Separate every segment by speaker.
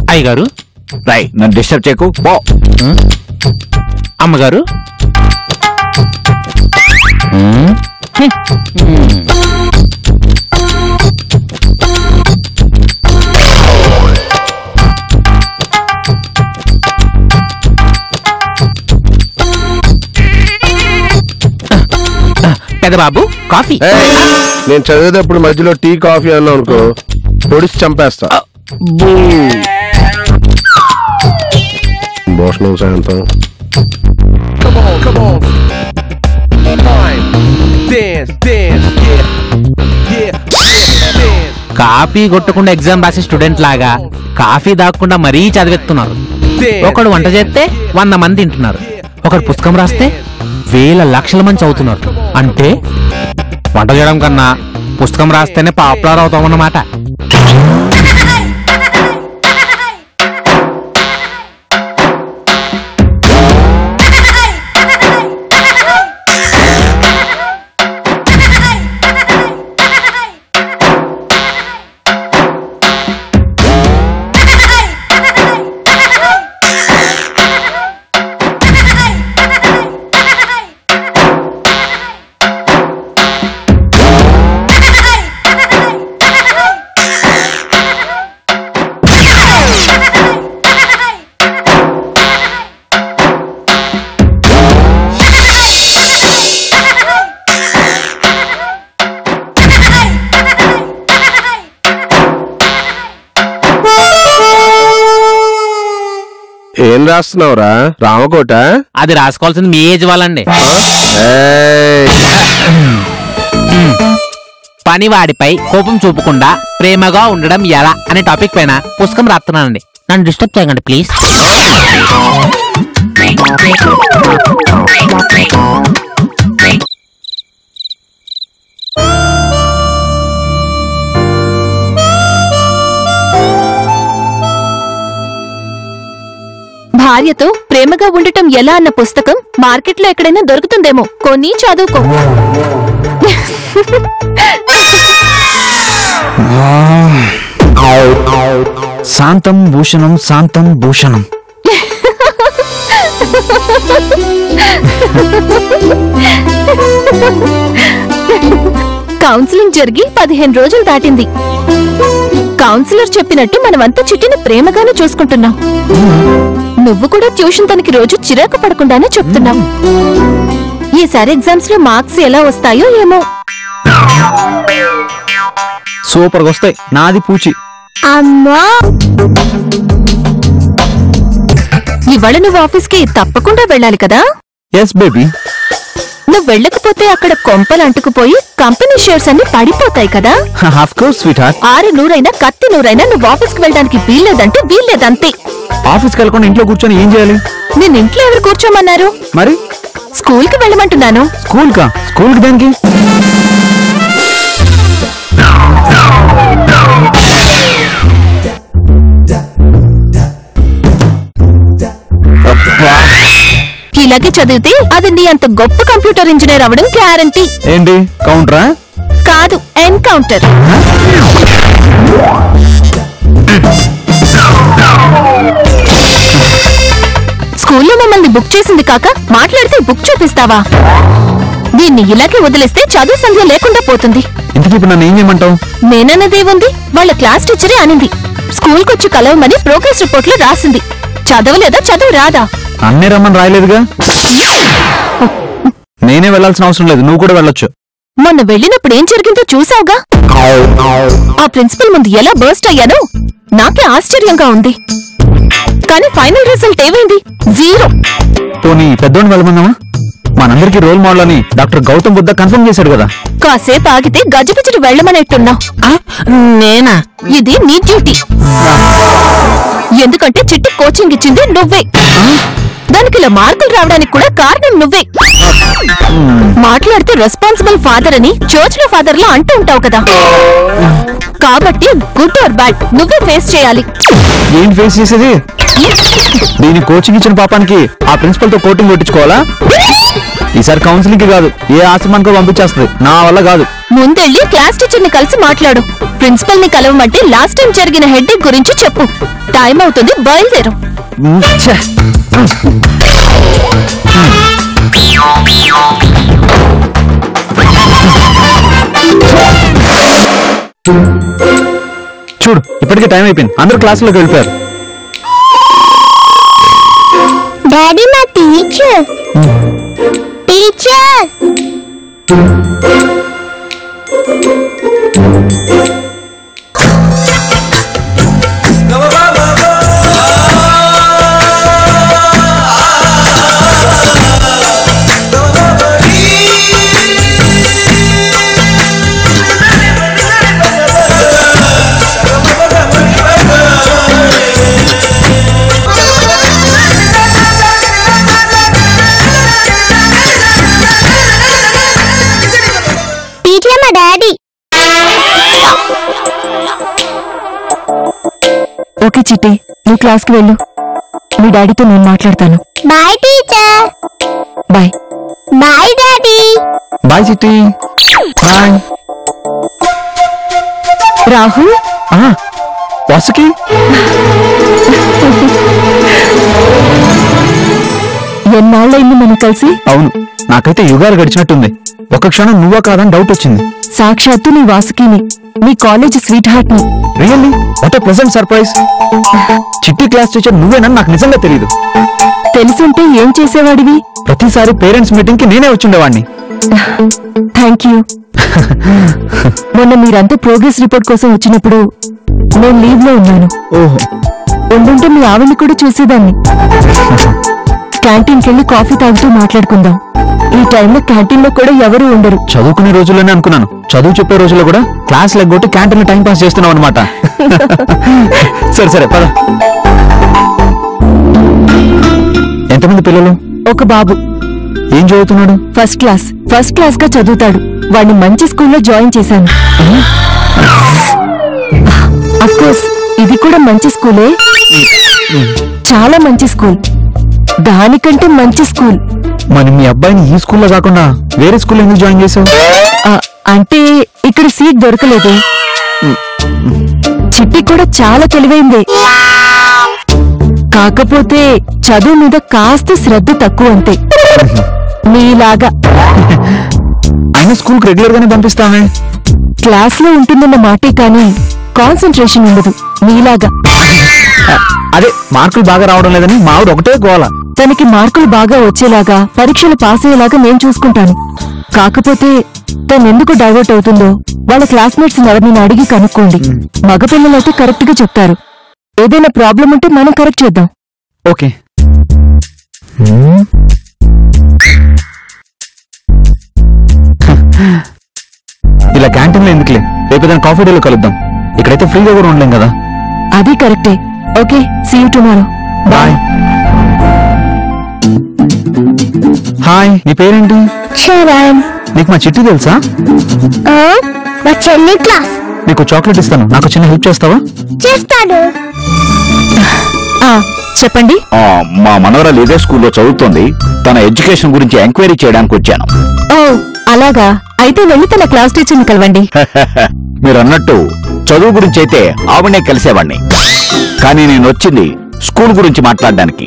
Speaker 1: అయ్యగారు
Speaker 2: రై నన్ను డిస్టర్బ్ చేయకు పో
Speaker 1: అమ్మగారు పెద్ద బాబు కాఫీ
Speaker 3: ఏయ్, నేను చదివేటప్పుడు మధ్యలో టీ కాఫీ అన్నావు అనుకో పొడిచి చంపేస్తా భూషణం సాయంత్రం
Speaker 4: Come on, come on. Fine. Dance, dance, yeah. Yeah, yeah, dance.
Speaker 1: Copy కొట్టకుండా ఎగ్జామ్ రాసే స్టూడెంట్ లాగా కాఫీ దాక్కుండా మరీ చదివేస్తున్నారు
Speaker 4: Dance.
Speaker 1: ఒకడు వంట చేస్తే వంద మంది తింటున్నారు ఒకడు పుస్తకం రాస్తే వేల లక్షల మంది చదువుతున్నారు అంటే వంట చేయడం కన్నా పుస్తకం రాస్తేనే పాపులర్ అవుతామన్నమాట
Speaker 3: ఏం రాస్తున్నావురా రామకోట
Speaker 1: అది రాసుకోవాల్సింది మీ ఏజ్ వాళ్ళండి
Speaker 3: ఏయ్,
Speaker 1: పనివాడిపై కోపం చూపకుండా ప్రేమగా ఉండడం ఎలా అనే టాపిక్ పైన పుస్తకం రాస్తున్నానండి నన్ను డిస్టర్బ్ చేయకండి ప్లీజ్
Speaker 5: భార్యతో ప్రేమగా ఉండటం ఎలా అన్న పుస్తకం మార్కెట్లో ఎక్కడైనా దొరుకుతుందేమో కొని చదువుకో
Speaker 2: శాంతం భూషణం శాంతం భూషణం
Speaker 5: కౌన్సిలింగ్ జరిగి పదిహేను రోజులు దాటింది కౌన్సిలర్ చెప్పినట్టు మనమంతా చిట్టిని ప్రేమగానే చూసుకుంటున్నాం నువ్వు కూడా ట్యూషన్ తనకి రోజు చిరాకు పడకుండానే చెప్తున్నావు ఈసారి ఎగ్జామ్స్ లో మార్క్స్ ఎలా వస్తాయో ఏమో
Speaker 2: సూపర్ గా వస్తాయి నాది పూచి
Speaker 5: అమ్మా ఇవాళ నువ్వు ఆఫీస్కి తప్పకుండా వెళ్ళాలి కదా
Speaker 2: ఎస్ బేబీ
Speaker 5: నువ్వు వెళ్ళకపోతే అక్కడ కొంపలు అంటుకుపోయి కంపెనీ షేర్స్ అన్ని పడిపోతాయి కదా
Speaker 2: హాఫ్ కోర్స్ స్వీట్ హార్ట్
Speaker 5: ఆరు నూరైనా కత్తి నూరైనా నువ్వు ఆఫీస్కి వెళ్ళడానికి వీల్లేదంటే వీల్లేదంతే
Speaker 2: ఆఫీస్కి వెళ్ళకుండా ఇంట్లో కూర్చొని ఏం చేయాలి
Speaker 5: నేను ఇంట్లో ఎవరు కూర్చోమన్నారు
Speaker 2: మరి
Speaker 5: స్కూల్ కి వెళ్ళమంటున్నాను
Speaker 2: స్కూల్ కా స్కూల్ కి దానికి
Speaker 5: ఇలాగే చదివితే అది నీ అంత గొప్ప కంప్యూటర్ ఇంజనీర్ అవ్వడం గ్యారంటీ
Speaker 2: ఏంటి కౌంటరా
Speaker 5: కాదు ఎన్కౌంటర్ స్కూల్లో మమ్మల్ని బుక్ చేసింది కాక మాట్లాడితే బుక్ చూపిస్తావా దీన్ని ఇలాగే వదిలేస్తే చదువు సంధ్య లేకుండా పోతుంది
Speaker 2: ఇంతకీ ఇప్పుడు నన్ను ఏం చేయమంటావు
Speaker 5: నేనన్నదేముంది వాళ్ళ క్లాస్ టీచరే అనింది స్కూల్ కొచ్చి కలవమని ప్రోగ్రెస్ రిపోర్ట్ లో రాసింది చదవలేదా చదువు రాదా
Speaker 2: అన్నే రమ్మని రాయలేదుగా నేనే వెళ్ళాల్సిన అవసరం లేదు నువ్వు కూడా వెళ్ళొచ్చు
Speaker 5: మొన్న వెళ్ళినప్పుడు ఏం జరిగిందో చూసావుగా ఆ ప్రిన్సిపల్ ముందు ఎలా బర్స్ట్ అయ్యానో నాకే ఆశ్చర్యంగా ఉంది కానీ ఫైనల్ రిజల్ట్ ఏమైంది జీరో
Speaker 2: పోనీ పెద్దోడిని వెళ్ళమన్నావా మనందరికీ రోల్ మోడల్ అని డాక్టర్ గౌతమ్ బుద్ధ కన్ఫర్మ్ చేశాడు కదా
Speaker 5: కాసేపు ఆగితే గజిబిజిని వెళ్ళమనేట్టున్నావు
Speaker 1: నేనా
Speaker 5: ఇది నీ డ్యూటీ ఎందుకంటే చిట్టి కోచింగ్ ఇచ్చింది నువ్వే దానికి ఇలా మార్కులు రావడానికి కూడా కారణం నువ్వే మాట్లాడితే రెస్పాన్సిబుల్ ఫాదర్ అని చర్చ్ లో ఫాదర్ లా అంటూ ఉంటావు కదా కాబట్టి గుడ్ ఆర్ బ్యాడ్ నువ్వే ఫేస్ చేయాలి
Speaker 2: ఏం ఫేస్ చేసేది దీని కోచింగ్ ఇచ్చిన పాపానికి ఆ ప్రిన్సిపల్ తో కోటింగ్ కొట్టించుకోవాలా ఈసారి కౌన్సిలింగ్ కి కాదు ఏ ఆశ్రమానికో పంపించేస్తుంది నా వల్ల కాదు
Speaker 5: ముందెళ్ళి క్లాస్ టీచర్ ని కలిసి మాట్లాడు ప్రిన్సిపల్ ని కలవమంటే లాస్ట్ టైం జరిగిన హెడ్ఏక్ గురించి చెప్పు టైం అవుతుంది బయలుదేరు
Speaker 2: ఉమ్, ఛే. చూడు ఇప్పటికే టైం అయిపోయింది అందరూ క్లాసులోకి వెళ్ళిపోయారు
Speaker 6: డాడీ మా టీచర్ టీచర్ టీచర్ మా డాడీ
Speaker 5: ఓకే చిట్టి నువ్వు క్లాస్ కి వెళ్ళు మీ డాడీతో నేను మాట్లాడతాను
Speaker 6: bye teacher
Speaker 5: bye
Speaker 6: bye daddy
Speaker 2: bye Chitti bye
Speaker 5: Rahul
Speaker 2: ఆ, వాసుకి
Speaker 5: ఎన్నాళ్ళైంది మనం కలిసి
Speaker 2: అవును నాకైతే యుగాలు గడిచినట్టుంది ఒక క్షణం నువ్వా కాదని డౌట్ వచ్చింది
Speaker 5: సాక్షాత్తు నీ వాసుకిని నీ కాలేజ్ స్వీట్ హార్ట్ ని
Speaker 2: really what a pleasant surprise Chitti class teacher నువ్వేనని నాకు నిజంగా తెలియదు
Speaker 5: తెలుసుంటే ఏం చేసేవాడివి
Speaker 2: ప్రతిసారి పేరెంట్స్ మీటింగ్ కి నేనే వచ్చిండేవాడిని
Speaker 5: థ్యాంక్ యూ మొన్న మీరంతా ప్రోగ్రెస్ రిపోర్ట్ కోసం వచ్చినప్పుడు నేను లీవ్ లో ఉన్నాను
Speaker 2: ఓహో
Speaker 5: ఉండుంటే మీ ఆవిడ్ని కూడా చూసేదాన్ని క్యాంటీన్కి వెళ్ళి కాఫీ తాగుతూ మాట్లాడుకుందాం ఈ టైంలో క్యాంటీన్ లో కూడా ఎవరు ఉండరు
Speaker 2: చదువుకునే రోజుల్లోనే అనుకున్నాను చదువు చెప్పే రోజుల్లో కూడా క్లాస్ లెగ్గొట్టి క్యాంటీన్ టైం పాస్ చేస్తున్నావు అనమాట సరే సరే పద ఎంతమంది పిల్లలు
Speaker 5: ఒక బాబు
Speaker 2: ఏం చదువుతున్నాడు
Speaker 5: ఫస్ట్ క్లాస్ ఫస్ట్ క్లాస్ గా చదువుతాడు వాడిని మంచి స్కూల్లో జాయిన్ చేశాను అఫ్ కోర్స్ ఇది కూడా మంచి స్కూలే చాలా మంచి స్కూల్ దానికంటే మంచి స్కూల్
Speaker 2: మరి మీ అబ్బాయిని ఈ స్కూల్లో కాకుండా వేరే స్కూల్లో ఎందుకు జాయిన్ చేసావు
Speaker 5: ఆ, అంటే ఇక్కడ సీట్ దొరకలేదు చిట్టి కూడా చాలా తెలివైంది కాకపోతే చదువు మీద కాస్త శ్రద్ధ తక్కువ అంతే మీలాగా
Speaker 2: అయినా స్కూల్కి రెగ్యులర్ గానే పంపిస్తామే
Speaker 5: క్లాస్ లో ఉంటుందన్న మాటే కానీ కాన్సన్ట్రేషన్ ఉండదు మీలాగా
Speaker 2: అదే మార్కులు బాగా రావడం లేదని మా ఆవిడ ఒకటే గోల
Speaker 5: తనకి మార్కులు బాగా వచ్చేలాగా పరీక్షలు పాస్ అయ్యేలాగా నేను చూసుకుంటాను కాకపోతే తను ఎందుకు డైవర్ట్ అవుతుందో వాళ్ళ క్లాస్మేట్స్ ఎవరిని అడిగి కనుక్కోండి మగపిల్లలైతే కరెక్ట్ గా చెప్తారు ఏదైనా ప్రాబ్లం ఉంటే మనం కరెక్ట్ చేద్దాం
Speaker 2: ఓకే ఇలా క్యాంటీన్ లో ఎందుకులే రేపు ఏదైనా కాఫీ డేలో కలుద్దాం ఇక్కడైతే ఫ్రీగా కూడా ఉండలేం కదా
Speaker 5: అది కరెక్టే okay see you tomorrow
Speaker 2: bye hi నీ పేరేంటి
Speaker 6: చరణ్
Speaker 2: నీకు మా చిట్టి తెలుసా
Speaker 6: ఆ, మా చెల్లి క్లాస్
Speaker 2: నీకు చాక్లెట్ ఇస్తాను నాకు చిన్న హెల్ప్ చేస్తావా
Speaker 6: చేస్తాడు
Speaker 5: చెప్పండి
Speaker 7: ఆ, మా మనవరాలు ఇదే స్కూల్లో చదువుతోంది తన ఎడ్యుకేషన్ గురించి ఎంక్వైరీ చేయడానికి వచ్చాను
Speaker 5: ఓ అలాగా అయితే వెళ్ళి తన క్లాస్ టీచర్ని కలవండి
Speaker 7: మీరు అన్నట్టు చదువు గురించి అయితే ఆవిడనే కలిసేవాణ్ణి కానీ నేను వచ్చింది స్కూల్ గురించి మాట్లాడడానికి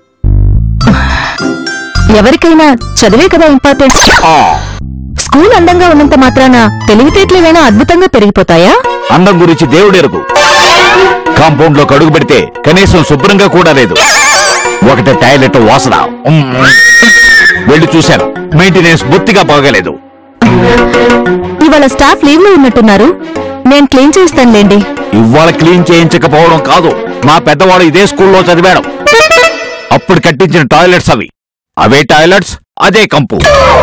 Speaker 5: ఎవరికైనా చదివే కదా ఇంపార్టెంట్
Speaker 7: ఆ,
Speaker 5: స్కూల్ అందంగా ఉన్నంత మాత్రాన తెలివితేటలేమైనా అద్భుతంగా పెరిగిపోతాయా
Speaker 7: అందం గురించి దేవుడెరుగు కాంపౌండ్ లో కడుగు పెడితే కనీసం శుభ్రంగా కూడా లేదు ఒకటి టాయిలెట్ వాసన ఉమ్. వెళ్ళి చూశాను మెయింటెనెన్స్ బొత్తిగా బాగలేదు
Speaker 5: ఇవాళ స్టాఫ్ లీవ్ లో ఉన్నట్టున్నారు నేను క్లీన్ చేస్తానులేండి
Speaker 7: ఇవాళ క్లీన్ చేయించకపోవడం కాదు మా పెద్దవాడు ఇదే స్కూల్లో చదివాడు అప్పుడు కట్టించిన టాయిలెట్స్ అవి అవే టాయిలెట్స్ అదే కంపు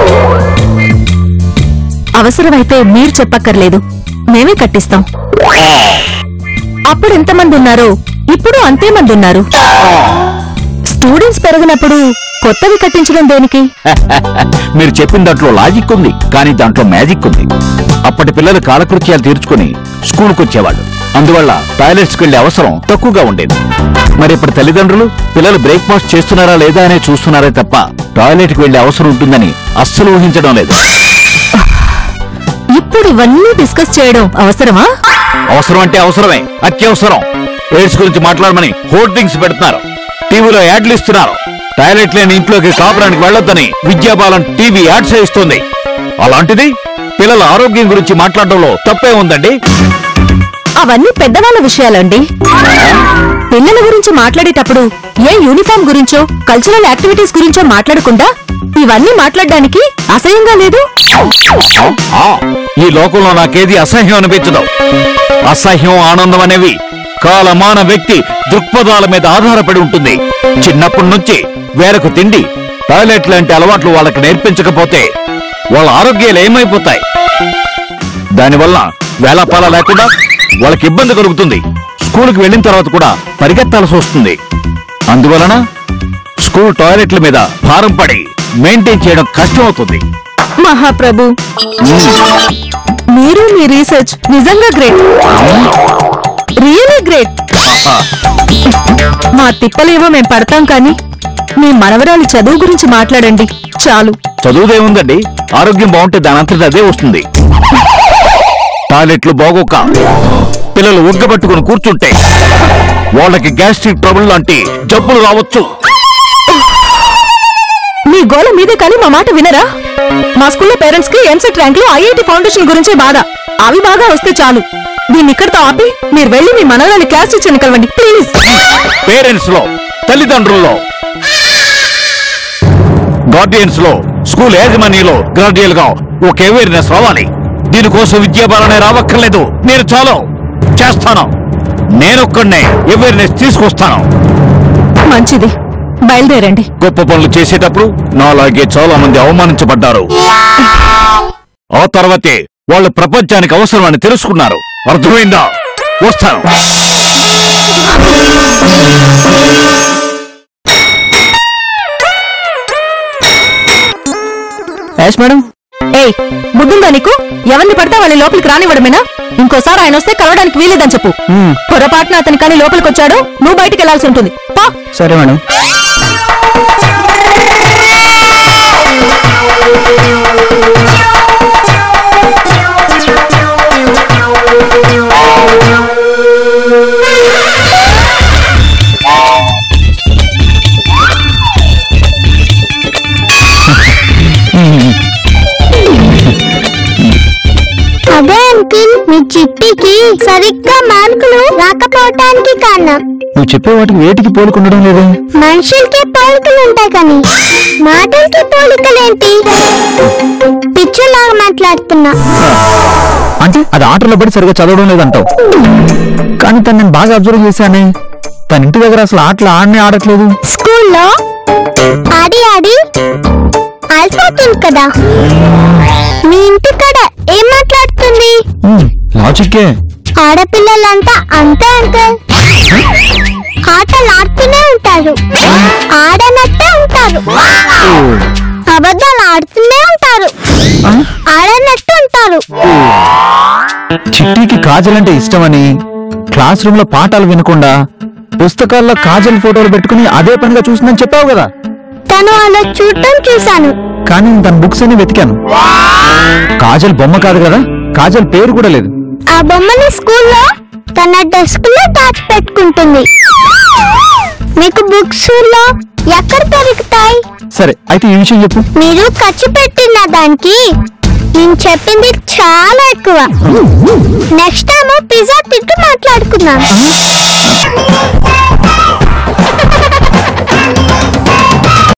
Speaker 5: అవసరమైతే మీరు చెప్పక్కర్లేదు మేమే కట్టిస్తాం అప్పుడు ఎంతమంది ఉన్నారో ఇప్పుడు అంతే మంది ఉన్నారు స్టూడెంట్స్ పెరిగినప్పుడు కొత్తవి కట్టించడం దేనికి
Speaker 7: మీరు చెప్పిన దాంట్లో లాజిక్ ఉంది కానీ దాంట్లో మ్యాజిక్ ఉంది అప్పటి పిల్లలు కాలకృత్యాలు తీర్చుకుని స్కూల్కి వచ్చేవాళ్ళు అందువల్ల టాయిలెట్స్కి వెళ్లే అవసరం తక్కువగా ఉండేది మరి ఇప్పుడు తల్లిదండ్రులు పిల్లలు బ్రేక్ఫాస్ట్ చేస్తున్నారా లేదా అనే చూస్తున్నారే తప్ప టాయిలెట్ కి వెళ్లే అవసరం ఉంటుందని అస్సలు ఊహించడం లేదు
Speaker 5: ఇప్పుడు ఇవన్నీ డిస్కస్ చేయడం అవసరమా
Speaker 7: అవసరం అంటే అవసరమే అత్యవసరం ఎయిడ్స్ గురించి మాట్లాడమని హోర్డింగ్స్ పెడుతున్నారు టీవీలో యాడ్లు ఇస్తున్నారు టాయిలెట్ లేని ఇంట్లోకి కాపురానికి వెళ్ళొద్దని విద్యాబాలన్ టీవీ యాడ్స్ ఇస్తుంది అలాంటిది పిల్లల ఆరోగ్యం గురించి మాట్లాడడంలో తప్పే ఉందండి
Speaker 5: అవన్నీ పెద్దవాళ్ళ విషయాలండి పిల్లల గురించి మాట్లాడేటప్పుడు ఏ యూనిఫామ్ గురించో కల్చరల్ యాక్టివిటీస్ గురించో మాట్లాడకుండా ఇవన్నీ మాట్లాడడానికి అసహ్యంగా లేదు
Speaker 7: ఆ, ఈ లోకంలో నాకేది అసహ్యం అనిపించదు అసహ్యం ఆనందం అనేవి కాలమాన వ్యక్తి దృక్పథాల మీద ఆధారపడి ఉంటుంది చిన్నప్పటి నుంచి వేరకు తిండి టాయిలెట్ లాంటి అలవాట్లు వాళ్ళకి నేర్పించకపోతే వాళ్ళ ఆరోగ్యాలు ఏమైపోతాయి దానివల్ల వేలాపాల లేకుండా వాళ్ళకి ఇబ్బంది కలుగుతుంది స్కూల్కి వెళ్ళిన తర్వాత కూడా పరిగెత్తాల్సి వస్తుంది అందువలన స్కూల్ టాయిలెట్ల మీద భారం పడి మెయింటైన్ చేయడం కష్టం అవుతుంది
Speaker 5: మహాప్రభు మీరు మీ రీసెర్చ్ నిజంగా గ్రేట్ రియలీ గ్రేట్ మా తిప్పలేవో మేం పడతాం కానీ మీ మనవరాలి చదువు గురించి మాట్లాడండి చాలు
Speaker 7: చదువుదేముందండి ఆరోగ్యం బాగుంటే దాని అంతటి అదే వస్తుంది టాయిలెట్లు బాగోక పిల్లలు ఉగ్గబట్టుకుని కూర్చుంటే వాళ్ళకి గ్యాస్ట్రిక్ ట్రబుల్ లాంటి జబ్బులు రావచ్చు
Speaker 5: మీ గోల మీదే కానీ మా మాట వినరా మా స్కూల్లో పేరెంట్స్ కి ఎంసెట్ ర్యాంకులు ఐఐటి ఫౌండేషన్ గురించే బాధ అవి బాగా వస్తే చాలు దీన్ని ఇక్కడితో ఆపి మీరు వెళ్ళి మీ మనవరాలి క్లాస్ టీచర్ని కలవండి ప్లీజ్
Speaker 7: పేరెంట్స్ లో తల్లిదండ్రుల్లో గార్డియన్స్ లో స్కూల్ యాజమాన్యంలో గ్రాడ్యుయల్ గా ఒక అవేర్నెస్ రావాలి దీనికోసం విద్యాబాలనే రావక్కర్లేదు నేను చాలు చేస్తాను నేనొక్కడనే అవేర్నెస్ తీసుకొస్తాను
Speaker 5: మంచిది బయలుదేరండి
Speaker 7: గొప్ప పనులు చేసేటప్పుడు నాలాగే చాలా మంది అవమానించబడ్డారు ఆ తర్వాతే వాళ్ళు ప్రపంచానికి అవసరమని తెలుసుకున్నారు అర్థమైందా వస్తాను
Speaker 2: యాష్ మేడం
Speaker 5: ఏయ్ బుద్ధుందా నీకు ఎవరిని పడితే వాళ్ళ లోపలికి రానివ్వడమేనా ఇంకోసారి ఆయన వస్తే కలవడానికి వీలేదని చెప్పు పొరపాటున అతని కానీ లోపలికి వచ్చాడు నువ్వు బయటికి వెళ్లాల్సి ఉంటుంది పా
Speaker 2: సరే మేడం
Speaker 6: అదే అంకిల్ మీ చిట్టికి సరిగ్గా మార్కులు రాకపోవటానికి కారణం
Speaker 2: నువ్వు చెప్పే వాటికి వేటికి పోలుకుండడం లేదే
Speaker 6: మనుషులకి పోలికలు ఉంటాయి కానీ మాటలకి పోలికలేంటి పిచ్చులాగా మాట్లాడుతున్నా
Speaker 2: అంటే అది ఆటలో పడి సరిగా చదవడం లేదంటావు కానీ తను నేను బాగా అబ్జర్వ్ చేశానే తన ఇంటి దగ్గర అసలు ఆటలు ఆడనే ఆడట్లేదు
Speaker 6: స్కూల్లో ఆడి ఆడి అలసిపోతుంది కదా మీ ఇంటి కాడ ఏం మాట్లాడుతుంది
Speaker 2: లాజిక్కే
Speaker 6: ఆడపిల్లలంతా అంతే అంకుల్ ఆటలు ఆడుతూనే ఉంటారు ఆడనట్టే ఉంటారు అబద్ధాలు ఆడుతూనే ఉంటారు ఆడనట్టు ఉంటారు
Speaker 2: చిట్టికి కాజల్ అంటే ఇష్టమని క్లాస్ రూమ్ లో పాఠాలు వినకుండా పుస్తకాల్లో కాజల్ ఫోటోలు పెట్టుకుని అదే పనిగా చూసిందని చెప్పావు కదా
Speaker 6: తను అలా చూడటం చూశాను
Speaker 2: కానీ నేను తన బుక్స్ అన్ని వెతికాను కాజల్ బొమ్మ కాదు కదా కాజల్ పేరు కూడా లేదు
Speaker 6: ఆ బొమ్మని స్కూల్లో తన డెస్క్ లో దాచి పెట్టుకుంటుంది మీకు బుక్స్ లో ఎక్కడ దొరుకుతాయి
Speaker 2: సరే అయితే ఈ విషయం చెప్పు
Speaker 6: మీరు ఖర్చు పెట్టిన దానికి నేను చెప్పింది చాలా ఎక్కువ నెక్స్ట్ టైం పిజ్జా తింటూ మాట్లాడుకుందాం